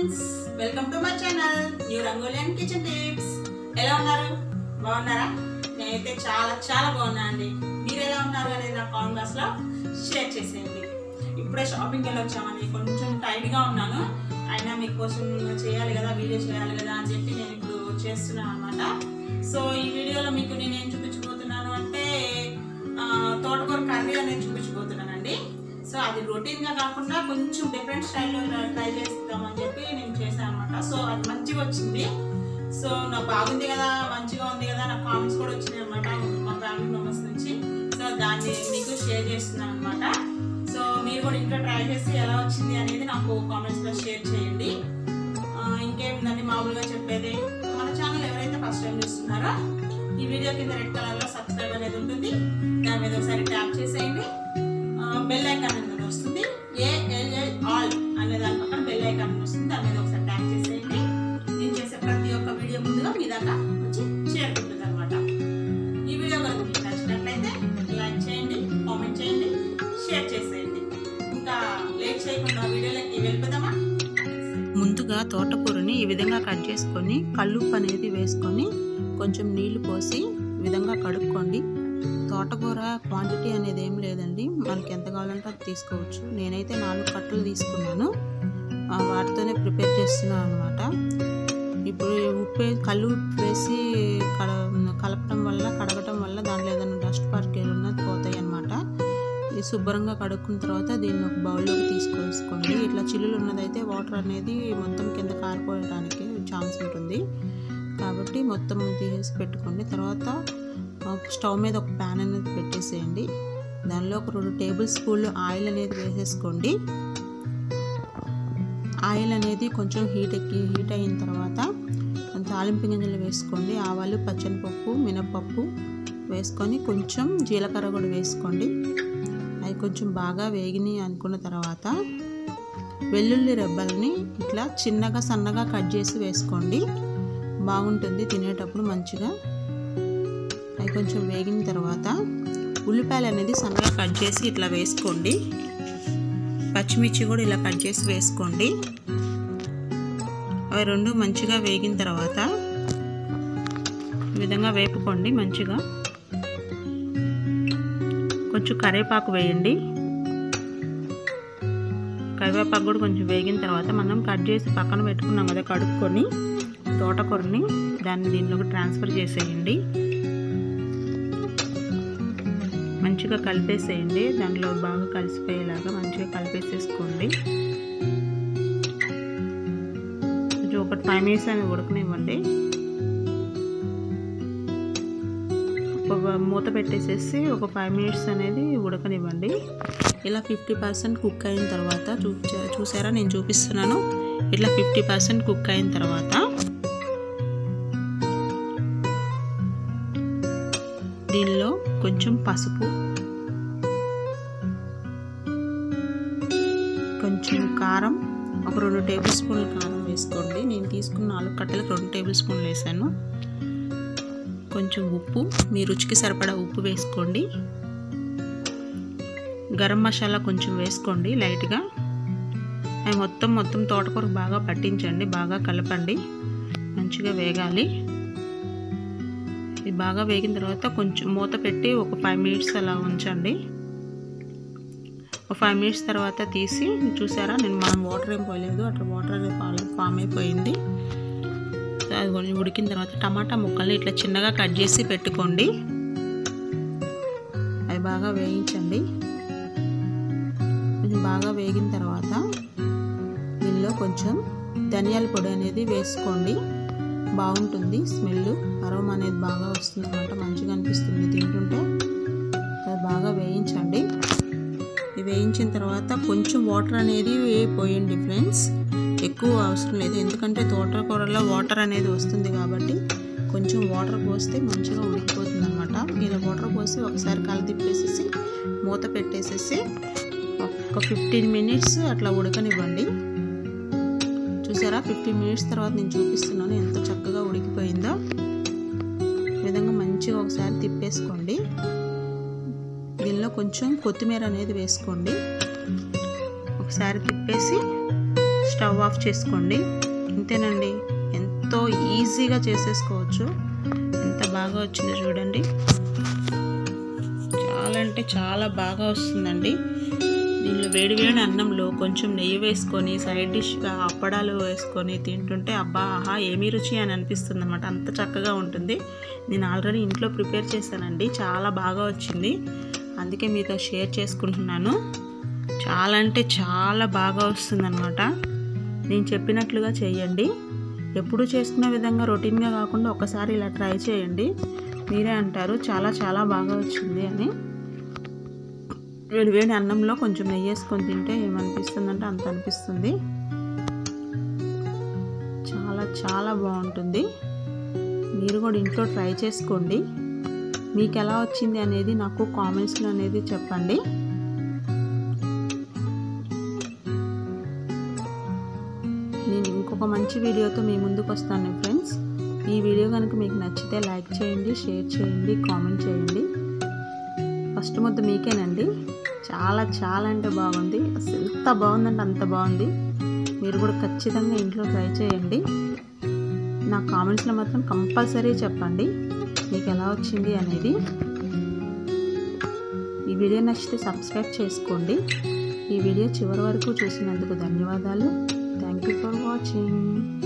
friends welcome to my channel new రంగోలియన్ kitchen tips ఎలా ఉన్నారు బాగున్నారా నేనైతే చాలా చాలా బాగున్నా అండి మీరు ఎలా ఉన్నారు అనేది నా కామెంట్ బాక్స్ లో షేర్ చేసేయండి ఇప్పుడే షాపింగ్కి వెళ్ళి వచ్చామని కొంచెం టైట్ గా ఉన్నాను అయినా మీకోసం చేయాలి కదా వీడియో చేయాలి కదా అని చెప్పి నేను ఇప్పుడు చేస్తున్నాను అనమాట సో ఈ వీడియోలో మీకు నేను ఏం చూపించబోతున్నాను అంటే ఆ, తోటకూర కర్రీ అనేది చూపించబోతున్నానండి సో అది రొటీన్ గా కాకుండా కొంచెం డిఫరెంట్ స్టైల్లో ట్రై చేస్తామని చెప్పి నేను చేశాను అనమాట సో అది మంచిగా వచ్చింది సో నాకు బాగుంది కదా మంచిగా ఉంది కదా నాకు కామెంట్స్ కూడా వచ్చినాయి అనమాట మా ఫ్యామిలీ మెంబర్స్ నుంచి సో దాన్ని మీకు షేర్ చేస్తున్నాను అనమాట సో మీరు కూడా ఇంట్లో ట్రై చేసి ఎలా వచ్చింది అనేది నాకు కామెంట్స్ లో షేర్ చేయండి ఆ, ఇంకేముందండి మామూలుగా చెప్పేది మన ఛానల్ ఎవరైతే ఫస్ట్ టైం చూస్తున్నారో ఈ వీడియో కింద రెడ్ కలర్ లో సబ్స్క్రైబ్ అనేది ఉంటుంది దాని మీద ఒకసారి ట్యాప్ చేసేయండి బెల్ ఐకాన్ అనేది వస్తుంది ఏఎల్ఎల్ ఆల్ అనే దాని పక్కన బెల్ ఐకాన్ వస్తుంది దాని మీద ఒకసారి ట్యాప్ చేసేయండి నేను చేసే ప్రతి ఒక్క వీడియో ముందుగా మీ దాకా వచ్చి చేరుకుంటుంది అనమాట ఈ వీడియో కనుక మీకు నచ్చినట్లయితే లైక్ చేయండి కామెంట్ చేయండి షేర్ చేసేయండి ఇంకా లేట్ చేయకుండా వీడియోలోకి వెళ్ళిపోదామా ముందుగా తోటకూరని ఈ విధంగా కట్ చేసుకొని కల్లుప్పు అనేది వేసుకొని కొంచెం నీళ్లు పోసి ఈ విధంగా కడుక్కోండి తోటకూర క్వాంటిటీ అనేది ఏం లేదండి మనకి ఎంత కావాలంటే అది తీసుకోవచ్చు నేనైతే నాలుగు కట్టలు తీసుకున్నాను ఆ, వాటితోనే ప్రిపేర్ చేస్తున్నాను అనమాట ఇప్పుడు ఉప్పు వే- కళ్ళు ఉప్పు వేసి కడ కలపడం వల్ల కడగటం వల్ల దాంట్లో ఏదైనా డస్ట్ పార్టికల్ ఉన్నది పోతాయి అనమాట ఇది శుభ్రంగా కడుక్కున్న తర్వాత దీన్ని ఒక బౌల్లోకి తీసుకోసుకోండి ఇట్లా చిల్లులు ఉన్నదైతే వాటర్ అనేది మొత్తం కింద కారిపోవడానికి ఛాన్స్ ఉంటుంది కాబట్టి మొత్తం తీసేసి పెట్టుకోండి తర్వాత ఆ, స్టవ్ మీద ఒక ప్యాన్ అనేది పెట్టేసేయండి దానిలో ఒక రెండు టేబుల్ స్పూన్లు ఆయిల్ అనేది వేసేసుకోండి ఆయిల్ అనేది కొంచెం హీట్ ఎక్కి హీట్ అయిన తర్వాత తాలింపు గింజలు వేసుకోండి ఆవాలు పచ్చనిపప్పు మినపప్పు వేసుకొని కొంచెం జీలకర్ర కూడా వేసుకోండి అవి కొంచెం బాగా వేగినాయి అనుకున్న తర్వాత వెల్లుల్లి రెబ్బల్ని ఇట్లా చిన్నగా సన్నగా కట్ చేసి వేసుకోండి బాగుంటుంది తినేటప్పుడు మంచిగా అవి కొంచెం వేగిన తర్వాత ఉల్లిపాయలు అనేది సన్నగా కట్ చేసి ఇట్లా వేసుకోండి పచ్చిమిర్చి కూడా ఇలా కట్ చేసి వేసుకోండి అవి రెండు మంచిగా వేగిన తర్వాత ఈ విధంగా వేపుకోండి మంచిగా కొంచెం కరివేపాకు వేయండి కరివేపాకు కూడా కొంచెం వేగిన తర్వాత మనం కట్ చేసి పక్కన పెట్టుకున్నాం కదా కడుక్కొని తోటకూరని దాన్ని దీనిలోకి ట్రాన్స్ఫర్ చేసేయండి మంచిగా కలిపేసేయండి దాంట్లో బాగా కలిసిపోయేలాగా మంచిగా కలిపేసేసుకోండి కొంచెం ఒక ఫైవ్ మినిట్స్ అని ఉడకనివ్వండి ఒక మూత పెట్టేసేసి ఒక ఫైవ్ మినిట్స్ అనేది ఉడకనివ్వండి ఇలా ఫిఫ్టీ పర్సెంట్ కుక్ అయిన తర్వాత చూ చూసారా నేను చూపిస్తున్నాను ఇట్లా ఫిఫ్టీ పర్సెంట్ కుక్ అయిన తర్వాత దీనిలో కొంచెం పసుపు కొంచెం కారం ఒక రెండు టేబుల్ స్పూన్ల కారం వేసుకోండి నేను తీసుకున్న నాలుగు కట్టలకు రెండు టేబుల్ స్పూన్లు వేసాను కొంచెం ఉప్పు మీ రుచికి సరిపడా ఉప్పు వేసుకోండి గరం మసాలా కొంచెం వేసుకోండి లైట్గా అవి మొత్తం మొత్తం తోటకూర బాగా పట్టించండి బాగా కలపండి మంచిగా వేగాలి ఇది బాగా వేగిన తర్వాత కొంచెం మూత పెట్టి ఒక ఫైవ్ మినిట్స్ అలా ఉంచండి ఒక ఫైవ్ మినిట్స్ తర్వాత తీసి చూసారా నేను మనం వాటర్ ఏం పోయలేదు అట్లా వాటర్ అనేది ఫామ్ ఫామ్ అయిపోయింది సో అది కొంచెం ఉడికిన తర్వాత టమాటా ముక్కల్ని ఇట్లా చిన్నగా కట్ చేసి పెట్టుకోండి అవి బాగా వేయించండి కొంచెం బాగా వేగిన తర్వాత దీనిలో కొంచెం ధనియాల పొడి అనేది వేసుకోండి బాగుంటుంది స్మెల్ అరోమా అనేది బాగా వస్తుంది అనమాట మంచిగా అనిపిస్తుంది తింటుంటే అది బాగా వేయించండి ఇది వేయించిన తర్వాత కొంచెం వాటర్ అనేది పోయండి ఫ్రెండ్స్ ఎక్కువ అవసరం లేదు ఎందుకంటే తోటకూరలో వాటర్ అనేది వస్తుంది కాబట్టి కొంచెం వాటర్ పోస్తే మంచిగా ఉడికిపోతుంది అనమాట ఇలా వాటర్ పోసి ఒకసారి కల తిప్పేసేసి మూత పెట్టేసేసి ఒక ఫిఫ్టీన్ మినిట్స్ అట్లా ఉడకనివ్వండి చూసారా ఫిఫ్టీన్ మినిట్స్ తర్వాత నేను చూపిస్తున్నాను ఎంత చక్కగా ఉడికిపోయిందో ఈ విధంగా మంచిగా ఒకసారి తిప్పేసుకోండి దీనిలో కొంచెం కొత్తిమీర అనేది వేసుకోండి ఒకసారి తిప్పేసి స్టవ్ ఆఫ్ చేసుకోండి ఇంతేనండి ఎంతో ఈజీగా చేసేసుకోవచ్చు ఎంత బాగా వచ్చిందో చూడండి చాలా అంటే చాలా బాగా వస్తుందండి దీనిలో వేడివేడి అన్నంలో కొంచెం నెయ్యి వేసుకొని సైడ్ డిష్గా అప్పడాలు వేసుకొని తింటుంటే అబ్బా ఆహా ఏమీ రుచి అని అనిపిస్తుంది అనమాట అంత చక్కగా ఉంటుంది నేను ఆల్రెడీ ఇంట్లో ప్రిపేర్ చేశానండి చాలా బాగా వచ్చింది అందుకే మీతో షేర్ చేసుకుంటున్నాను చాలా అంటే చాలా బాగా వస్తుందన్నమాట నేను చెప్పినట్లుగా చేయండి ఎప్పుడు చేసుకునే విధంగా రొటీన్గా కాకుండా ఒకసారి ఇలా ట్రై చేయండి మీరే అంటారు చాలా చాలా బాగా వచ్చింది అని వేడి వేడి అన్నంలో కొంచెం నెయ్యి వేసుకొని తింటే ఏమనిపిస్తుందంటే అంత అనిపిస్తుంది చాలా చాలా బాగుంటుంది మీరు కూడా ఇంట్లో ట్రై చేసుకోండి మీకు ఎలా వచ్చింది అనేది నాకు కామెంట్స్లో అనేది చెప్పండి నేను ఇంకొక మంచి వీడియోతో మీ ముందుకు వస్తాను ఫ్రెండ్స్ ఈ వీడియో కనుక మీకు నచ్చితే లైక్ చేయండి షేర్ చేయండి కామెంట్ చేయండి ఫస్ట్ ముద్ద మీకేనండి చాలా చాలా అంటే బాగుంది అసలు ఎంత బాగుందంటే అంత బాగుంది మీరు కూడా ఖచ్చితంగా ఇంట్లో ట్రై చేయండి నా కామెంట్స్లో మాత్రం కంపల్సరీ చెప్పండి మీకు ఎలా వచ్చింది అనేది ఈ వీడియో నచ్చితే సబ్స్క్రైబ్ చేసుకోండి ఈ వీడియో చివరి వరకు చూసినందుకు ధన్యవాదాలు థ్యాంక్ యూ ఫర్ వాచింగ్